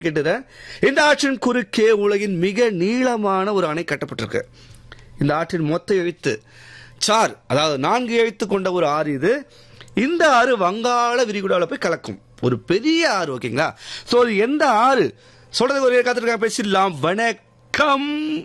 கேட்டுறேன் இந்த ஆற்றின் குறுக்கே உலகின் மிக நீளமான ஒரு அணை கட்டப்பட்டிருக்கு இந்த ஆற்றின் மொத்த எழுத்து சார் அதாவது நான்கு எழுத்து கொண்ட ஒரு ஆறு இது இந்த ஆறு வங்காள விரிகுடாவில் போய் கலக்கும் ஒரு பெரிய ஆறு ஓகேங்களா சோ அது எந்த ஆறு சொல்றது ஒரு காத்திருக்காங்க பேசிடலாம் வணக்கம்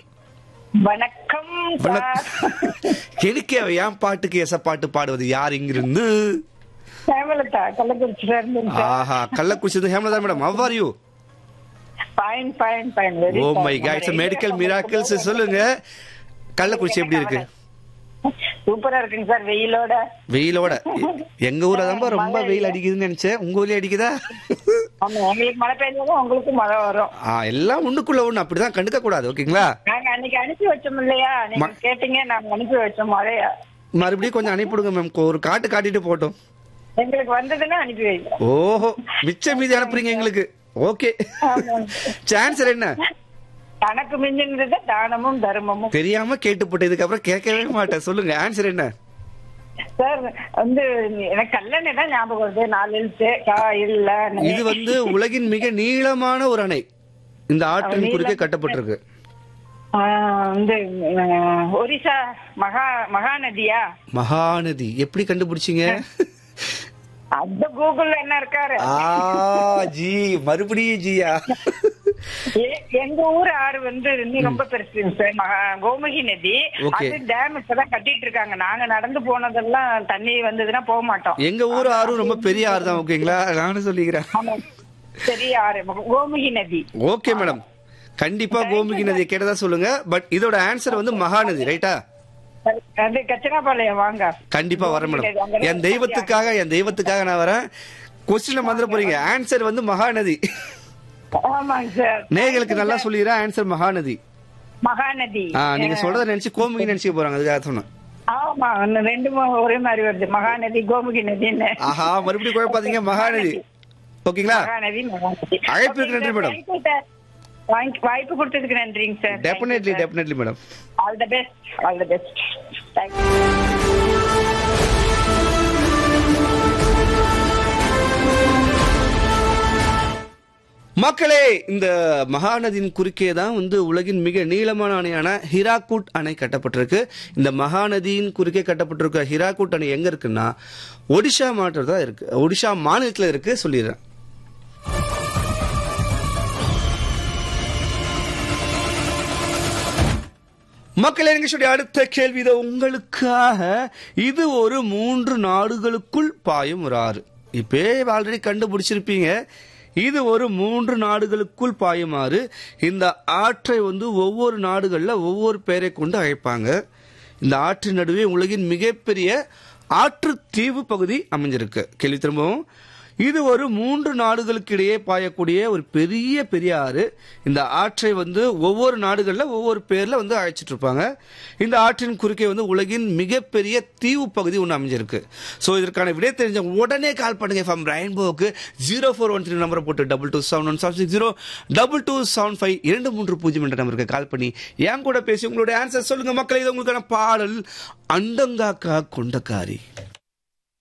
வணக்கம் வணக்கம். சார் எனக்கு என் பாட்டுக்கு எச பாட்டு பாடுவது யார் இங்கிருந்து ஹேமலதா கள்ளக்குறிச்சியில இருந்து ஆஹா Kallakurichi Hemalatha madam how are you fine fine fine very oh my god it's medical miracles சொல்லுங்க கள்ளக்குறிச்சி எப்படி இருக்கு சூப்பரா இருக்குங்க சார் வெயிலோட வெயிலோட எ- எங்க ஊர்ல தான் ரொம்ப வெயில் அடிக்குதுன்னு நினைச்சேன் உங்க ஊர்லயே அடிக்குதா ஆமா உங்களுக்கு மழை பெய்ஞ்சாலும் உங்களுக்கு மழை வரும் ஆ எல்லாம் ஒண்ணுக்குள்ள ஒண்ணு அப்படிதான் கண்டுக்க கூடாது ஓகேங்களா நாங்க அன்னைக்கு அனுப்பி வச்சோம் இல்லையா நீங்க ம- கேட்டீங்க நாங்க அனுப்பி வச்சோம் மழைய மறுபடியும் கொஞ்சம் அனுப்பிவிடுங்க மேம் ஒரு காட்டு காட்டிட்டு போட்டோம் எங்களுக்கு வந்ததுன்னா அனுப்பி வைங்க ஓஹோ மிச்ச மீதி அனுப்புறீங்க எங்களுக்கு ஓகே சான்சர் என்ன தனக்கு மிஞ்சினது தானமும் தர்மமும் தெரியாம கேட்டு போட்டு இதுக்கப்புறம் கேட்கவே மாட்டேன் சொல்லுங்க ஆன்சர் என்ன சார் வந்து எனக்கு கல்லணை தான் ஞாபகம் வருது நாலு எழுத்து கா இல்ல இது வந்து உலகின் மிக நீளமான ஒரு அணை இந்த ஆற்றின் குறுக்கே கட்டப்பட்டிருக்கு ஆ, வந்து அஹ், ஒரிசா மகா மகாநதியா மகாநதி எப்படி கண்டுபிடிச்சீங்க அந்த கூகுள்ல என்ன இருக்காரு ஆ ஜி மறுபடியும் ஜியா எ- எங்க ஊர் ஆறு வந்து இன்னும் ரொம்ப பெருசுங்க சார் மகா- கோமுகி நதி Okay. அது டேம் இப்பதான் கட்டிட்டு இருக்காங்க நாங்க நடந்து போனதெல்லாம் தண்ணி வந்ததுன்னா போக மாட்டோம் எங்க ஊர் ஆறும் ரொம்ப பெரிய ஆறு தான் ஓகேங்களா நானும் சொல்லிக்கிறேன் ஆமா. பெரிய ஆறு மக- கோமுகி நதி ஓகே மேடம் கண்டிப்பா கோமுகி நதியை கேட்டதா சொல்லுங்க பட் இதோட ஆன்சர் வந்து மகாநதி ரைட்டா அது கச்சனாபாளையம் வாங்க கண்டிப்பா வரேன் மேடம் என் தெய்வத்துக்காக என் தெய்வத்துக்காக நான் வரேன் கொஸ்டின்ல மறந்துட போறீங்க ஆன்சர் வந்து மகாநதி ஆமாங்க சார் நேயர்களுக்கு நல்லா சொல்லிடுறேன் ஆன்சர் மகாநதி மகாநதி ஆ நீங்க சொல்றத நினைச்சு கோமுகி நினைச்சு போறாங்க அதுக்காக சொன்னேன் ஆமா அந்த ரெண்டுமே ஒரே மாதிரி வருது மகாநதி கோமுகி நதின்னு ஆஹா மறுபடியும் குழப்பாதீங்க மகாநதி ஓகேங்களா மகாநதி மகாநதி அழைப்பிற்கு நன்றி, மேடம். Thank you, sir. வாங்கி- வாய்ப்பு கொடுத்ததுக்கு நன்றிங்க sir definitely definitely madam all the best all the best thank you மக்களே இந்த மகாநதியின் குறுக்கே தான் வந்து உலகின் மிக நீளமான அணையான ஹிராகுட் அணை கட்டப்பட்டிருக்கு இந்த மகாநதியின் குறுக்கே கட்டப்பட்டிருக்க ஹிராகுட் அணை எங்க இருக்குன்னா ஒடிஷா மாவட்டத்தில் தான் இருக்கு ஒடிஷா மாநிலத்தில் இருக்கு சொல்லிடுறேன் மக்களே நிகழ்ச்சியுடைய அடுத்த கேள்வி இது உங்களுக்காக இது ஒரு மூன்று நாடுகளுக்குள் பாயும் ஒரு ஆறு இப்பே ஆல்ரெடி கண்டுபிடிச்சிருப்பீங்க இது ஒரு மூன்று நாடுகளுக்குள் பாயும் ஆறு இந்த ஆற்றை வந்து ஒவ்வொரு நாடுகள்ல ஒவ்வொரு பெயரை கொண்டு அழைப்பாங்க இந்த ஆற்றின் நடுவே உலகின் மிகப்பெரிய ஆற்று தீவு பகுதி அமைஞ்சிருக்கு கேள்வி திரும்பவும் இது ஒரு மூன்று நாடுகளுக்கு இடையே பாயக்கூடிய ஒரு பெரிய பெரிய ஆறு இந்த ஆற்றை வந்து ஒவ்வொரு நாடுகள்ல ஒவ்வொரு பேர்ல வந்து அழைச்சிட்டு இருப்பாங்க இந்த ஆற்றின் குறுக்கே வந்து உலகின் மிகப்பெரிய தீவு பகுதி ஒன்று அமைஞ்சிருக்கு ஸோ இதற்கான விடை தெரிஞ்ச உடனே கால் பண்ணுங்க ஃப்ரம் ரெயின்போக்கு ஜீரோ ஃபோர் ஒன் த்ரீ நம்பரை போட்டு double two seven one seven six zero double two seven five இரண்டு மூன்று பூஜ்ஜியம் என்ற நம்பருக்கு கால் பண்ணி என் கூட பேசி உங்களுடைய ஆன்சர் சொல்லுங்க மக்களே இது உங்களுக்கான பாடல் அண்டங்காக்கா கொண்டக்காரி